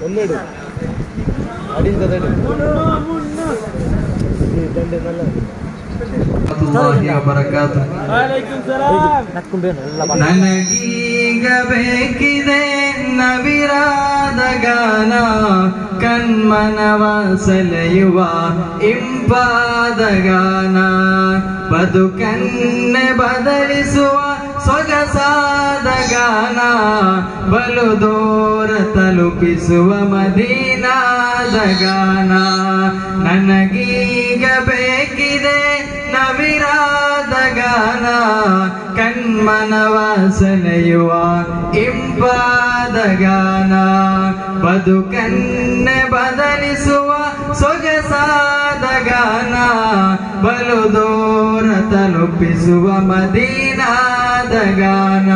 ഒന്നിട് അടിയിൽ തടയിട് ದಂಡೆ ನಲ್ಲ الله وبركاته ನನಗೀಗ ಬೇಕಿದೆ ನವಿರಾದ ಗಾನ ಕಣ್ಮನವ ಸೆಳೆಯುವ ಇಂಪಾದ ಗಾನ ಬದುಕನ್ನೆ ಬದಲಿಸುವ ಸೊಗಸಾದ ಗಾನ ಬಲು ದೂರ ತಲುಪಿಸುವ ಮದೀನಾದ ಗಾನ ನನಗೀಗ ಬೇಕಿದೆ ನವಿರಾದ ಗಾನ ಕಣ್ಮನವ ಸೆಳೆಯುವ ಇಂಪಾದ ಗಾನ ಬದುಕನ್ನೆ ಬದಲಿಸುವ ಸೊಗಸಾದ ಗಾನ ಬಲು ದೂರ ತಲುಪಿಸುವ ಮದೀನಾದ ಗಾನ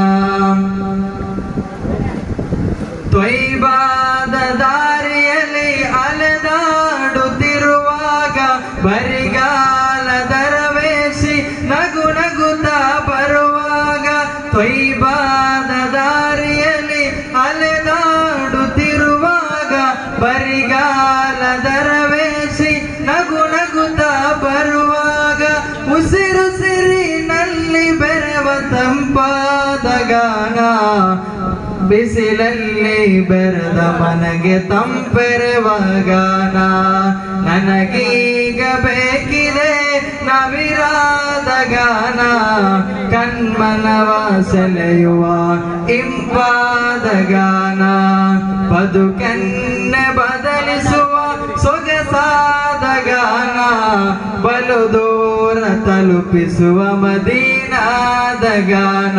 ತ್ವೈಬಾದ ದಾರಿಯಲ್ಲಿ ಅಲೆದಾಡುತ್ತಿರುವಾಗ ಬರಿಗಾಲ ದರವೇಶಿ ನಗು ನಗುತ್ತ ಬರುವಾಗ ತ್ವೈಬಾದ ದಾರಿಯಲ್ಲಿ ಅಲೆದಾಡುತ್ತಿರುವಾಗ ಬರಿಗಾಲ ದರವೇಶಿ ನಗು ನಗುತ್ತ ಬರುವಾಗ ಉಸಿರು ಸಿರಿನಲ್ಲಿ ಬೆರವ ತಂಪಾದ ಗಾನ ಬಿಸಿಲಲ್ಲಿ ಬೆರೆದ ಮನಗೆ ತಂಪೆರೆವ ಗಾನ ನನಗೀಗ ಬೇಕಿದೆ ನವಿರಾದ ಗಾನ ಕಣ್ಮನವ ಸೆಳೆಯುವ ಇಂಪಾದ ಗಾನ ಬದುಕನ್ನೆ ಬದಲಿಸುವ ಸೊಗಸಾದ ಗಾನ ಬಲು ದೂರ ತಲುಪಿಸುವ ಮದೀನಾದ ಗಾನ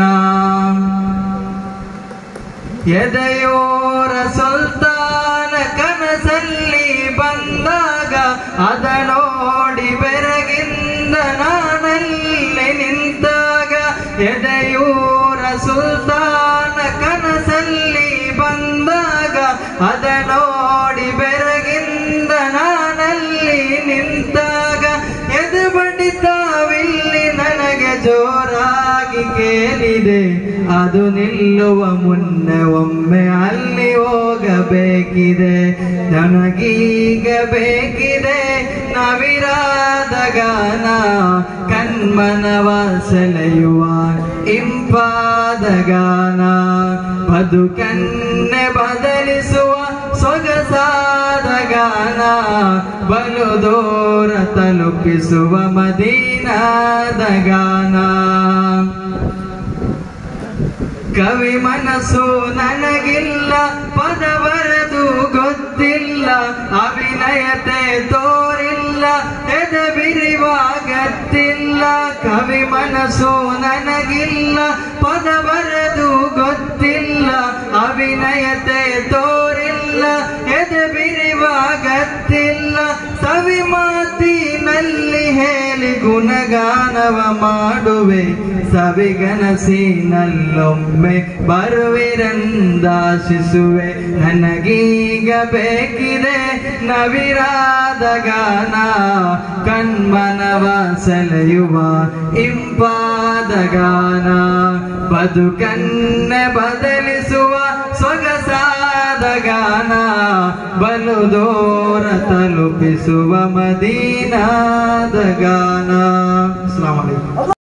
ಎದೆಯೋರ ಸುಲ್ತಾನ ಕನಸಲ್ಲಿ ಬಂದಾಗ ಅದ ನೋಡಿ ಬೆರಗಿಂದ ನಾನಲ್ಲಿ ನಿಂತಾಗ ಎದೆಯೂರ ಸುಲ್ತಾನ ಕನಸಲ್ಲಿ ಬಂದಾಗ ಅದ ನೋಡಿ ಬೆರಗಿಂದ ನಾನಲ್ಲಿ ನಿಂತಾಗ ಎದೆ ಬಡಿತಾವಿಲ್ಲಿ ನನಗೆ ಜೋರಾಗಿ ಕೇಳಿದೆ ಅದು ನಿಲ್ಲುವ ಮುನ್ನ ಒಮ್ಮೆ ಅಲ್ಲಿ ಹೋಗಬೇಕಿದೆ ನನಗೀಗ ಬೇಕಿದೆ ನವಿರಾದ ಗಾನ ಕಣ್ಮನವ ಸೆಳೆಯುವ ಇಂಪಾದ ಗಾನ ಬದುಕನ್ನೆ ಬದಲಿಸುವ ಸೊಗಸಾದ ಗಾನ ಬಲು ದೂರ ತಲುಪಿಸುವ ಮದೀನಾದ ಗಾನ ಕವಿ ಮನಸ್ಸು ನನಗಿಲ್ಲ ಪದ ಬರೆದು ಗೊತ್ತಿಲ್ಲ ಅಭಿನಯತೆ ತೋರಿಲ್ಲ ಎದೆ ಬಿರಿವಾಗತ್ತಿಲ್ಲ ಕವಿ ಮನಸ್ಸು ನನಗಿಲ್ಲ ಪದ ಬರೆದು ಗೊತ್ತಿಲ್ಲ ಅಭಿನಯತೆ ತೋರಿಲ್ಲ ಎದೆ ಬಿರಿವಾಗತ್ತಿಲ್ಲ ಸವಿ ಮಾತಿನಲ್ಲಿ ಹೇಳಿ ಗುಣಗಾನವ ಮಾಡುವೆ ಸವಿಗನಸಿನಲ್ಲೊಮ್ಮೆ ಬರುವಿರೆಂದಾಶಿಸುವೆ ನನಗೀಗ ಬೇಕಿದೆ ನವಿರಾದ ಗಾನ ಕಣ್ಮನವ ಸೆಳೆಯುವ ಇಂಪಾದ ಗಾನ ಬದುಕನ್ನೆ ಬದಲಿಸುವ ಸೊಗಸಾದ ಗಾನ ಬಲು ದೂರ ತಲುಪಿಸುವ ಮದೀನಾದ ಗಾನ ಅಸ್ಲಾಂ ವಲೈಕುಂ